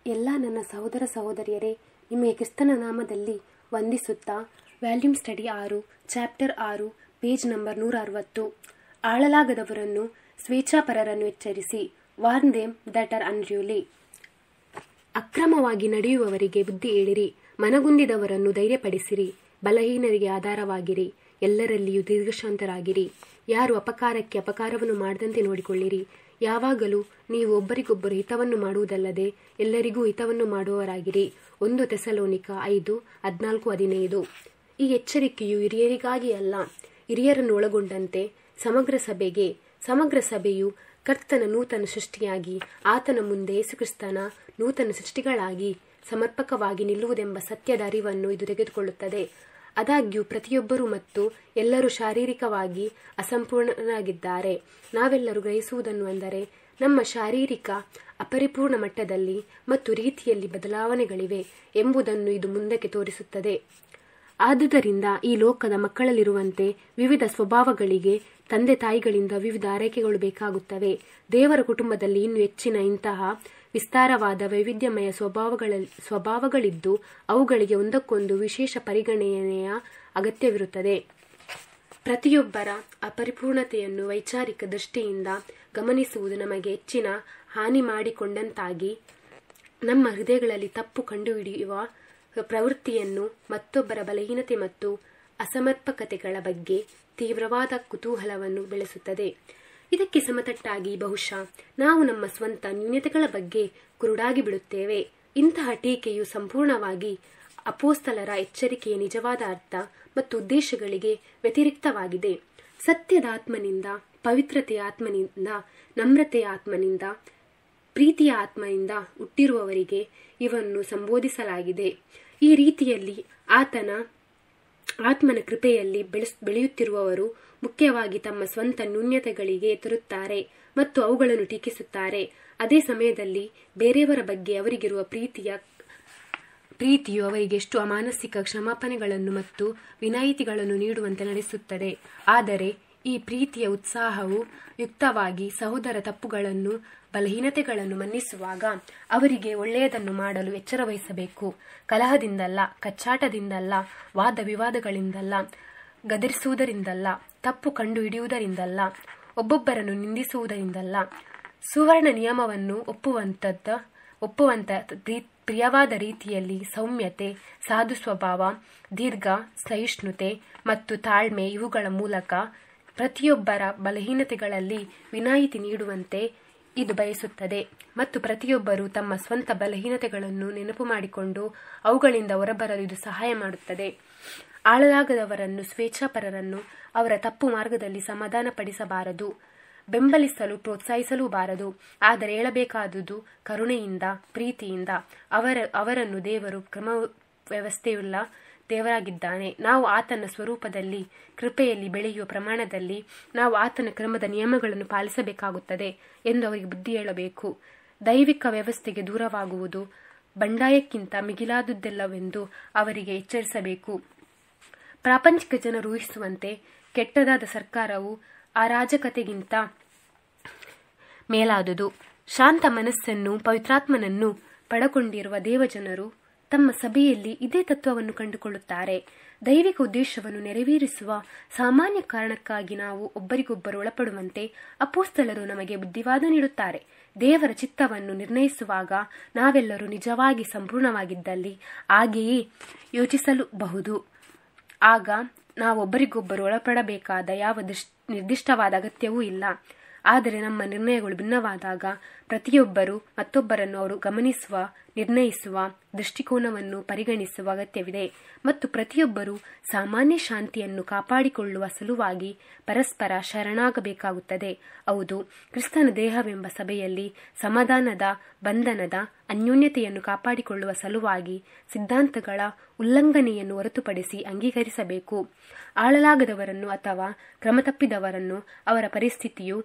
ಎಲ್ಲ ನನ್ನ ಸಹೋದರ ಸಹೋದರಿಯರೇ ನಿಮಗೆ ಕ್ರಿಸ್ತನ ನಾಮದಲ್ಲಿ ವಂದಿಸುತ್ತಾ ವ್ಯಾಲ್ಯೂಮ್ ಸ್ಟಡಿ ಆರು ಚಾಪ್ಟರ್ ಆರು ಪೇಜ್ ನಂಬರ್ ನೂರ ಅರವತ್ತು ಆಳಲಾಗದವರನ್ನು ಸ್ವೇಚ್ಛಾಪರರನ್ನು ಎಚ್ಚರಿಸಿ warn them that are unruly ಅಕ್ರಮವಾಗಿ ನಡೆಯುವವರಿಗೆ ಬುದ್ಧಿ ಹೇಳಿರಿ ಮನಗುಂದಿದವರನ್ನು ಧೈರ್ಯಪಡಿಸಿರಿ ಬಲಹೀನರಿಗೆ ಆಧಾರವಾಗಿರಿ ಎಲ್ಲರಲ್ಲಿಯೂ ದೀರ್ಘಶಾಂತರಾಗಿರಿ ಯಾರು ಅಪಕಾರಕ್ಕೆ ಅಪಕಾರವನ್ನು ಮಾಡದಂತೆ ನೋಡಿಕೊಳ್ಳಿರಿ ಯಾವಾಗಲೂ ನೀವು ಒಬ್ಬರಿಗೊಬ್ಬರು ಹಿತವನ್ನು ಮಾಡುವುದಲ್ಲದೆ ಎಲ್ಲರಿಗೂ ಹಿತವನ್ನು ಮಾಡುವವರಾಗಿರಿ ಒಂದು ತೆಸಲೋನಿಕ ಐದು ಹದಿನಾಲ್ಕು ಹದಿನೈದು ಈ ಎಚ್ಚರಿಕೆಯು ಹಿರಿಯರಿಗಾಗಿ ಅಲ್ಲ ಹಿರಿಯರನ್ನು ಒಳಗೊಂಡಂತೆ ಸಮಗ್ರ ಸಭೆಗೆ ಸಮಗ್ರ ಸಭೆಯು ಕರ್ತನ ನೂತನ ಸೃಷ್ಟಿಯಾಗಿ ಆತನ ಮುಂದೆ ಯೇಸುಕ್ರಿಸ್ತನ ನೂತನ ಸೃಷ್ಟಿಗಳಾಗಿ ಸಮರ್ಪಕವಾಗಿ ನಿಲ್ಲುವುದೆಂಬ ಸತ್ಯದ ಅರಿವನ್ನು ಇದು ತೆಗೆದುಕೊಳ್ಳುತ್ತದೆ ಆದಾಗ್ಯೂ ಪ್ರತಿಯೊಬ್ಬರೂ ಮತ್ತು ಎಲ್ಲರೂ ಶಾರೀರಿಕವಾಗಿ ಅಸಂಪೂರ್ಣರಾಗಿದ್ದಾರೆ ನಾವೆಲ್ಲರೂ ಗ್ರಹಿಸುವುದನ್ನು ಅಂದರೆ ನಮ್ಮ ಶಾರೀರಿಕ ಅಪರಿಪೂರ್ಣ ಮಟ್ಟದಲ್ಲಿ ಮತ್ತು ರೀತಿಯಲ್ಲಿ ಬದಲಾವಣೆಗಳಿವೆ ಎಂಬುದನ್ನು ಇದು ಮುಂದಕ್ಕೆ ತೋರಿಸುತ್ತದೆ ಆದುದರಿಂದ ಈ ಲೋಕದ ಮಕ್ಕಳಲ್ಲಿರುವಂತೆ ವಿವಿಧ ಸ್ವಭಾವಗಳಿಗೆ ತಂದೆ ತಾಯಿಗಳಿಂದ ವಿವಿಧ ಆರೈಕೆಗಳು ಬೇಕಾಗುತ್ತವೆ ದೇವರ ಕುಟುಂಬದಲ್ಲಿ ಇನ್ನೂ ಹೆಚ್ಚಿನ ಇಂತಹ ವಿಸ್ತಾರವಾದ ವೈವಿಧ್ಯಮಯ ಸ್ವಭಾವಗಳ ಸ್ವಭಾವಗಳಿದ್ದು ಅವುಗಳಿಗೆ ಒಂದಕ್ಕೊಂದು ವಿಶೇಷ ಪರಿಗಣನೆಯ ಅಗತ್ಯವಿರುತ್ತದೆ ಪ್ರತಿಯೊಬ್ಬರ ಅಪರಿಪೂರ್ಣತೆಯನ್ನು ವೈಚಾರಿಕ ದೃಷ್ಟಿಯಿಂದ ಗಮನಿಸುವುದು ನಮಗೆ ಹೆಚ್ಚಿನ ಹಾನಿ ಮಾಡಿಕೊಂಡಂತಾಗಿ ನಮ್ಮ ಹೃದಯಗಳಲ್ಲಿ ತಪ್ಪು ಕಂಡುಹಿಡಿಯುವ ಪ್ರವೃತ್ತಿಯನ್ನು ಮತ್ತೊಬ್ಬರ ಬಲಹೀನತೆ ಮತ್ತು ಅಸಮರ್ಪಕತೆಗಳ ಬಗ್ಗೆ ತೀವ್ರವಾದ ಕುತೂಹಲವನ್ನು ಬೆಳೆಸುತ್ತದೆ ಇದಕ್ಕೆ ಸಮತಟ್ಟಾಗಿ ಬಹುಶಃ ನಾವು ನಮ್ಮ ಸ್ವಂತ ನ್ಯೂನತೆಗಳ ಬಗ್ಗೆ ಕುರುಡಾಗಿ ಬಿಡುತ್ತೇವೆ ಇಂತಹ ಟೀಕೆಯು ಸಂಪೂರ್ಣವಾಗಿ ಅಪೋಸ್ತಲರ ಎಚ್ಚರಿಕೆಯ ನಿಜವಾದ ಅರ್ಥ ಮತ್ತು ಉದ್ದೇಶಗಳಿಗೆ ವ್ಯತಿರಿಕ್ತವಾಗಿದೆ ಸತ್ಯದ ಆತ್ಮನಿಂದ ಪವಿತ್ರತೆಯ ಆತ್ಮನಿಂದ ನಮ್ರತೆಯ ಆತ್ಮನಿಂದ ಪ್ರೀತಿಯ ಆತ್ಮನಿಂದ ಹುಟ್ಟಿರುವವರಿಗೆ ಇವನ್ನು ಸಂಬೋಧಿಸಲಾಗಿದೆ ಈ ರೀತಿಯಲ್ಲಿ ಆತನ ಆತ್ಮನ ಕೃಪೆಯಲ್ಲಿ ಬೆಳೆಸ್ ಬೆಳೆಯುತ್ತಿರುವವರು ಮುಖ್ಯವಾಗಿ ತಮ್ಮ ಸ್ವಂತ ನ್ಯೂನ್ಯತೆಗಳಿಗೆ ಎದುರುತ್ತಾರೆ ಮತ್ತು ಅವುಗಳನ್ನು ಟೀಕಿಸುತ್ತಾರೆ ಅದೇ ಸಮಯದಲ್ಲಿ ಬೇರೆಯವರ ಬಗ್ಗೆ ಅವರಿಗಿರುವ ಪ್ರೀತಿಯ ಪ್ರೀತಿಯು ಅವರಿಗೆ ಎಷ್ಟು ಅಮಾನಸಿಕ ಕ್ಷಮಾಪಣೆಗಳನ್ನು ಮತ್ತು ವಿನಾಯಿತಿಗಳನ್ನು ನೀಡುವಂತೆ ನಡೆಸುತ್ತದೆ ಆದರೆ ಈ ಪ್ರೀತಿಯ ಉತ್ಸಾಹವು ಯುಕ್ತವಾಗಿ ಸಹೋದರ ತಪ್ಪುಗಳನ್ನು ಬಲಹೀನತೆಗಳನ್ನು ಮನ್ನಿಸುವಾಗ ಅವರಿಗೆ ಒಳ್ಳೆಯದನ್ನು ಮಾಡಲು ಎಚ್ಚರ ವಹಿಸಬೇಕು ಕಲಹದಿಂದಲ್ಲ ಕಚ್ಚಾಟದಿಂದಲ್ಲ ವಾದ ವಿವಾದಗಳಿಂದಲ್ಲ ಗದರಿಸುವುದರಿಂದಲ್ಲ ತಪ್ಪು ಕಂಡು ಹಿಡಿಯುವುದರಿಂದಲ್ಲ ಒಬ್ಬೊಬ್ಬರನ್ನು ನಿಂದಿಸುವುದರಿಂದಲ್ಲ ಸುವರ್ಣ ನಿಯಮವನ್ನು ಒಪ್ಪುವಂಥದ್ದ ಒಪ್ಪುವಂತ ಪ್ರಿಯವಾದ ರೀತಿಯಲ್ಲಿ ಸೌಮ್ಯತೆ ಸಾಧು ಸ್ವಭಾವ ದೀರ್ಘ ಸಹಿಷ್ಣುತೆ ಮತ್ತು ತಾಳ್ಮೆ ಇವುಗಳ ಮೂಲಕ ಪ್ರತಿಯೊಬ್ಬರ ಬಲಹೀನತೆಗಳಲ್ಲಿ ವಿನಾಯಿತಿ ನೀಡುವಂತೆ ಇದು ಬಯಸುತ್ತದೆ ಮತ್ತು ಪ್ರತಿಯೊಬ್ಬರು ತಮ್ಮ ಸ್ವಂತ ಬಲಹೀನತೆಗಳನ್ನು ನೆನಪು ಮಾಡಿಕೊಂಡು ಅವುಗಳಿಂದ ಹೊರಬರಲು ಇದು ಸಹಾಯ ಮಾಡುತ್ತದೆ ಆಳಲಾಗದವರನ್ನು ಸ್ವೇಚ್ಛಾಪರರನ್ನು ಅವರ ತಪ್ಪು ಮಾರ್ಗದಲ್ಲಿ ಸಮಾಧಾನಪಡಿಸಬಾರದು ಬೆಂಬಲಿಸಲು ಪ್ರೋತ್ಸಾಹಿಸಲೂ ಬಾರದು ಆದರೆ ಹೇಳಬೇಕಾದುದು ಕರುಣೆಯಿಂದ ಪ್ರೀತಿಯಿಂದ ಅವರ ಅವರನ್ನು ದೇವರು ಕ್ರಮ ವ್ಯವಸ್ಥೆಯುಳ್ಳ ದೇವರಾಗಿದ್ದಾನೆ ನಾವು ಆತನ ಸ್ವರೂಪದಲ್ಲಿ ಕೃಪೆಯಲ್ಲಿ ಬೆಳೆಯುವ ಪ್ರಮಾಣದಲ್ಲಿ ನಾವು ಆತನ ಕ್ರಮದ ನಿಯಮಗಳನ್ನು ಪಾಲಿಸಬೇಕಾಗುತ್ತದೆ ಎಂದು ಅವರಿಗೆ ಬುದ್ಧಿ ಹೇಳಬೇಕು ದೈವಿಕ ವ್ಯವಸ್ಥೆಗೆ ದೂರವಾಗುವುದು ಬಂಡಾಯಕ್ಕಿಂತ ಮಿಗಿಲಾದುದೆಲ್ಲವೆಂದು ಅವರಿಗೆ ಎಚ್ಚರಿಸಬೇಕು ಪ್ರಾಪಂಚಿಕ ಜನರು ಊಹಿಸುವಂತೆ ಕೆಟ್ಟದಾದ ಸರ್ಕಾರವು ಅರಾಜಕತೆಗಿಂತ ಮೇಲಾದುದು ಶಾಂತ ಮನಸ್ಸನ್ನು ಪವಿತ್ರಾತ್ಮನನ್ನು ಪಡಕೊಂಡಿರುವ ದೇವಜನರು ತಮ್ಮ ಸಭೆಯಲ್ಲಿ ಇದೇ ತತ್ವವನ್ನು ಕಂಡುಕೊಳ್ಳುತ್ತಾರೆ ದೈವಿಕ ಉದ್ದೇಶವನ್ನು ನೆರವೇರಿಸುವ ಸಾಮಾನ್ಯ ಕಾರಣಕ್ಕಾಗಿ ನಾವು ಒಬ್ಬರಿಗೊಬ್ಬರು ಒಳಪಡುವಂತೆ ಅಪೋಸ್ತಲರು ನಮಗೆ ಬುದ್ಧಿವಾದ ನೀಡುತ್ತಾರೆ ದೇವರ ಚಿತ್ತವನ್ನು ನಿರ್ಣಯಿಸುವಾಗ ನಾವೆಲ್ಲರೂ ನಿಜವಾಗಿ ಸಂಪೂರ್ಣವಾಗಿದ್ದಲ್ಲಿ ಹಾಗೆಯೇ ಯೋಚಿಸಲುಬಹುದು ಆಗ ನಾವೊಬ್ಬರಿಗೊಬ್ಬರು ಒಳಪಡಬೇಕಾದ ಯಾವ ನಿರ್ದಿಷ್ಟವಾದ ಅಗತ್ಯವೂ ಇಲ್ಲ ಆದರೆ ನಮ್ಮ ನಿರ್ಣಯಗಳು ಭಿನ್ನವಾದಾಗ ಪ್ರತಿಯೊಬ್ಬರು ಮತ್ತೊಬ್ಬರನ್ನು ಅವರು ಗಮನಿಸುವ ನಿರ್ಣಯಿಸುವ ದೃಷ್ಟಿಕೋನವನ್ನು ಪರಿಗಣಿಸುವ ಅಗತ್ಯವಿದೆ ಮತ್ತು ಪ್ರತಿಯೊಬ್ಬರು ಸಾಮಾನ್ಯ ಶಾಂತಿಯನ್ನು ಕಾಪಾಡಿಕೊಳ್ಳುವ ಸಲುವಾಗಿ ಪರಸ್ಪರ ಶರಣಾಗಬೇಕಾಗುತ್ತದೆ ಹೌದು ಕ್ರಿಸ್ತನ ದೇಹವೆಂಬ ಸಭೆಯಲ್ಲಿ ಸಮಾಧಾನದ ಬಂಧನದ ಅನ್ಯೋನ್ಯತೆಯನ್ನು ಕಾಪಾಡಿಕೊಳ್ಳುವ ಸಲುವಾಗಿ ಸಿದ್ಧಾಂತಗಳ ಉಲ್ಲಂಘನೆಯನ್ನು ಹೊರತುಪಡಿಸಿ ಅಂಗೀಕರಿಸಬೇಕು ಆಳಲಾಗದವರನ್ನು ಅಥವಾ ಕ್ರಮತಪ್ಪಿದವರನ್ನು ಅವರ ಪರಿಸ್ಥಿತಿಯು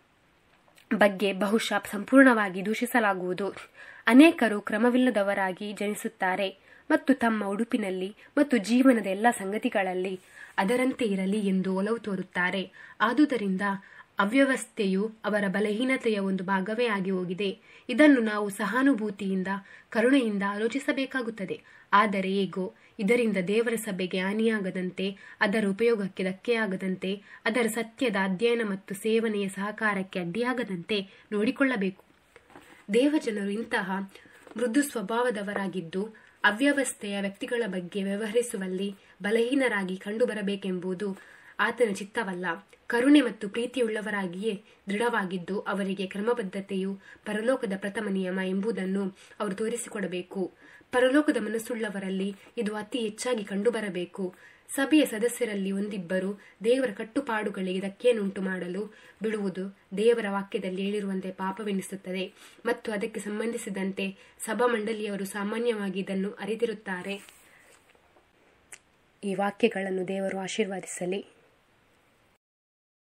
ಬಗ್ಗೆ ಬಹುಶಃ ಸಂಪೂರ್ಣವಾಗಿ ದೂಷಿಸಲಾಗುವುದು ಅನೇಕರು ಕ್ರಮವಿಲ್ಲದವರಾಗಿ ಜನಿಸುತ್ತಾರೆ ಮತ್ತು ತಮ್ಮ ಉಡುಪಿನಲ್ಲಿ ಮತ್ತು ಜೀವನದ ಎಲ್ಲ ಸಂಗತಿಗಳಲ್ಲಿ ಅದರಂತೆ ಇರಲಿ ಎಂದು ಒಲವು ತೋರುತ್ತಾರೆ ಆದುದರಿಂದ ಅವ್ಯವಸ್ಥೆಯು ಅವರ ಬಲಹೀನತೆಯ ಒಂದು ಭಾಗವೇ ಆಗಿ ಹೋಗಿದೆ ಇದನ್ನು ನಾವು ಸಹಾನುಭೂತಿಯಿಂದ ಕರುಣೆಯಿಂದ ಆಲೋಚಿಸಬೇಕಾಗುತ್ತದೆ ಆದರೆ ಹೇಗೋ ಇದರಿಂದ ದೇವರ ಸಭೆಗೆ ಹಾನಿಯಾಗದಂತೆ ಅದರ ಉಪಯೋಗಕ್ಕೆ ಧಕ್ಕೆಯಾಗದಂತೆ ಅದರ ಸತ್ಯದ ಅಧ್ಯಯನ ಮತ್ತು ಸೇವನೆಯ ಸಹಕಾರಕ್ಕೆ ಅಡ್ಡಿಯಾಗದಂತೆ ನೋಡಿಕೊಳ್ಳಬೇಕು ದೇವಜನರು ಇಂತಹ ಮೃದು ಸ್ವಭಾವದವರಾಗಿದ್ದು ಅವ್ಯವಸ್ಥೆಯ ವ್ಯಕ್ತಿಗಳ ಬಗ್ಗೆ ವ್ಯವಹರಿಸುವಲ್ಲಿ ಬಲಹೀನರಾಗಿ ಕಂಡುಬರಬೇಕೆಂಬುದು ಆತನ ಚಿತ್ತವಲ್ಲ ಕರುಣೆ ಮತ್ತು ಪ್ರೀತಿಯುಳ್ಳವರಾಗಿಯೇ ದೃಢವಾಗಿದ್ದು ಅವರಿಗೆ ಕ್ರಮಬದ್ಧತೆಯು ಪರಲೋಕದ ಪ್ರಥಮ ನಿಯಮ ಎಂಬುದನ್ನು ಅವರು ತೋರಿಸಿಕೊಡಬೇಕು ಪರಲೋಕದ ಮನಸ್ಸುಳ್ಳವರಲ್ಲಿ ಇದು ಅತಿ ಹೆಚ್ಚಾಗಿ ಕಂಡುಬರಬೇಕು ಸಭೆಯ ಸದಸ್ಯರಲ್ಲಿ ಒಂದಿಬ್ಬರು ದೇವರ ಕಟ್ಟುಪಾಡುಗಳಿಗೆ ಧಕ್ಕೆಯನ್ನುಂಟು ಮಾಡಲು ಬಿಡುವುದು ದೇವರ ವಾಕ್ಯದಲ್ಲಿ ಹೇಳಿರುವಂತೆ ಪಾಪವೆನಿಸುತ್ತದೆ ಮತ್ತು ಅದಕ್ಕೆ ಸಂಬಂಧಿಸಿದಂತೆ ಸಭಾ ಮಂಡಳಿಯವರು ಸಾಮಾನ್ಯವಾಗಿ ಇದನ್ನು ಅರಿತಿರುತ್ತಾರೆ ಈ ವಾಕ್ಯಗಳನ್ನು ದೇವರು ಆಶೀರ್ವಾದಿಸಲಿ